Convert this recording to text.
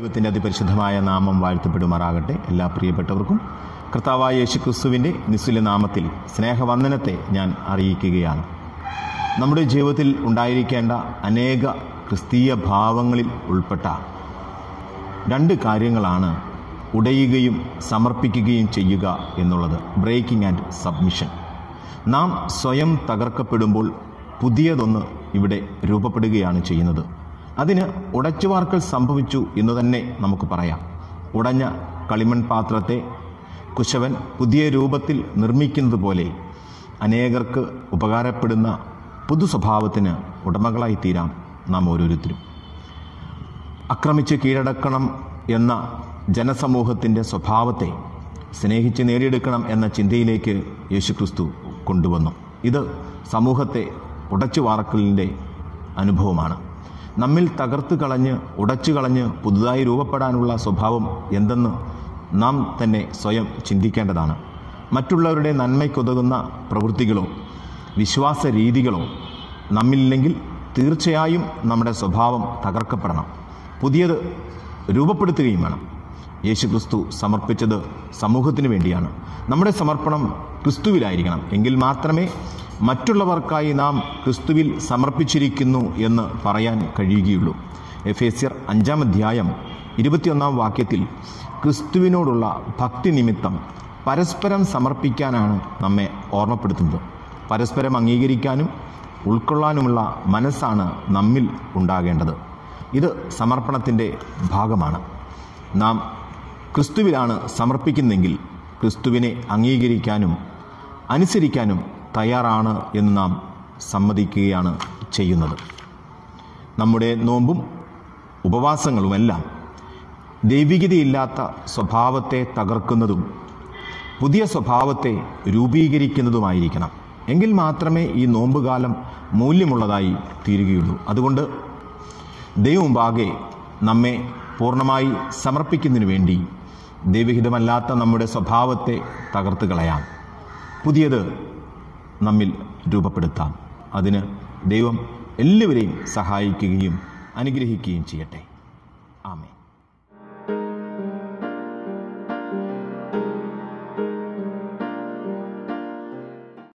ദൈവത്തിൻ്റെ അതിപരിശുദ്ധമായ നാമം വാഴ്ത്തപ്പെടുമാറാകട്ടെ എല്ലാ പ്രിയപ്പെട്ടവർക്കും കർത്താവായ യേശു ക്രിസ്തുവിൻ്റെ നിസ്തുല്യ നാമത്തിൽ സ്നേഹവന്ദനത്തെ ഞാൻ അറിയിക്കുകയാണ് നമ്മുടെ ജീവിതത്തിൽ ഉണ്ടായിരിക്കേണ്ട അനേക ക്രിസ്തീയ ഭാവങ്ങളിൽ ഉൾപ്പെട്ട രണ്ട് കാര്യങ്ങളാണ് ഉടയുകയും സമർപ്പിക്കുകയും ചെയ്യുക എന്നുള്ളത് ബ്രേക്കിംഗ് ആൻഡ് സബ്മിഷൻ നാം സ്വയം തകർക്കപ്പെടുമ്പോൾ പുതിയതൊന്ന് ഇവിടെ രൂപപ്പെടുകയാണ് ചെയ്യുന്നത് അതിന് ഉടച്ചുവാർക്കൽ സംഭവിച്ചു എന്ന് തന്നെ നമുക്ക് പറയാം ഉടഞ്ഞ കളിമൺ പാത്രത്തെ കുശവൻ പുതിയ രൂപത്തിൽ നിർമ്മിക്കുന്നത് പോലെ അനേകർക്ക് ഉപകാരപ്പെടുന്ന പുതു സ്വഭാവത്തിന് ഉടമകളായി തീരാം നാം ഓരോരുത്തരും ആക്രമിച്ച് കീഴടക്കണം എന്ന ജനസമൂഹത്തിൻ്റെ സ്വഭാവത്തെ സ്നേഹിച്ച് നേടിയെടുക്കണം എന്ന ചിന്തയിലേക്ക് യേശുക്രിസ്തു കൊണ്ടുവന്നു ഇത് സമൂഹത്തെ ഉടച്ചു വാർക്കലിൻ്റെ അനുഭവമാണ് നമ്മിൽ തകർത്ത് കളഞ്ഞ് ഉടച്ചു കളഞ്ഞ് പുതുതായി രൂപപ്പെടാനുള്ള സ്വഭാവം എന്തെന്ന് നാം തന്നെ സ്വയം ചിന്തിക്കേണ്ടതാണ് മറ്റുള്ളവരുടെ നന്മയ്ക്കുതകുന്ന പ്രവൃത്തികളോ വിശ്വാസ രീതികളോ നമ്മില്ലെങ്കിൽ തീർച്ചയായും നമ്മുടെ സ്വഭാവം തകർക്കപ്പെടണം പുതിയത് രൂപപ്പെടുത്തുകയും വേണം യേശു ക്രിസ്തു സമർപ്പിച്ചത് സമൂഹത്തിന് വേണ്ടിയാണ് നമ്മുടെ സമർപ്പണം ക്രിസ്തുവിലായിരിക്കണം എങ്കിൽ മാത്രമേ മറ്റുള്ളവർക്കായി നാം ക്രിസ്തുവിൽ സമർപ്പിച്ചിരിക്കുന്നു എന്ന് പറയാൻ കഴിയുകയുള്ളൂ എഫ് എസ്യർ അഞ്ചാം അധ്യായം ഇരുപത്തിയൊന്നാം വാക്യത്തിൽ ക്രിസ്തുവിനോടുള്ള ഭക്തി നിമിത്തം പരസ്പരം സമർപ്പിക്കാനാണ് നമ്മെ ഓർമ്മപ്പെടുത്തുന്നത് പരസ്പരം അംഗീകരിക്കാനും ഉൾക്കൊള്ളാനുമുള്ള മനസ്സാണ് നമ്മിൽ ഉണ്ടാകേണ്ടത് ഇത് സമർപ്പണത്തിൻ്റെ ഭാഗമാണ് നാം ക്രിസ്തുവിലാണ് സമർപ്പിക്കുന്നെങ്കിൽ ക്രിസ്തുവിനെ അംഗീകരിക്കാനും അനുസരിക്കാനും തയ്യാറാണ് എന്ന് നാം സമ്മതിക്കുകയാണ് ചെയ്യുന്നത് നമ്മുടെ നോമ്പും ഉപവാസങ്ങളുമെല്ലാം ദൈവികതയില്ലാത്ത സ്വഭാവത്തെ തകർക്കുന്നതും പുതിയ സ്വഭാവത്തെ രൂപീകരിക്കുന്നതുമായിരിക്കണം എങ്കിൽ മാത്രമേ ഈ നോമ്പുകാലം മൂല്യമുള്ളതായി തീരുകയുള്ളൂ അതുകൊണ്ട് ദൈവമുമ്പാകെ നമ്മെ പൂർണ്ണമായി സമർപ്പിക്കുന്നതിന് വേണ്ടി ദൈവഹിതമല്ലാത്ത നമ്മുടെ സ്വഭാവത്തെ തകർത്ത് കളയാം പുതിയത് നമ്മിൽ രൂപപ്പെടുത്താം അതിന് ദൈവം എല്ലാവരെയും സഹായിക്കുകയും അനുഗ്രഹിക്കുകയും ചെയ്യട്ടെ ആമേ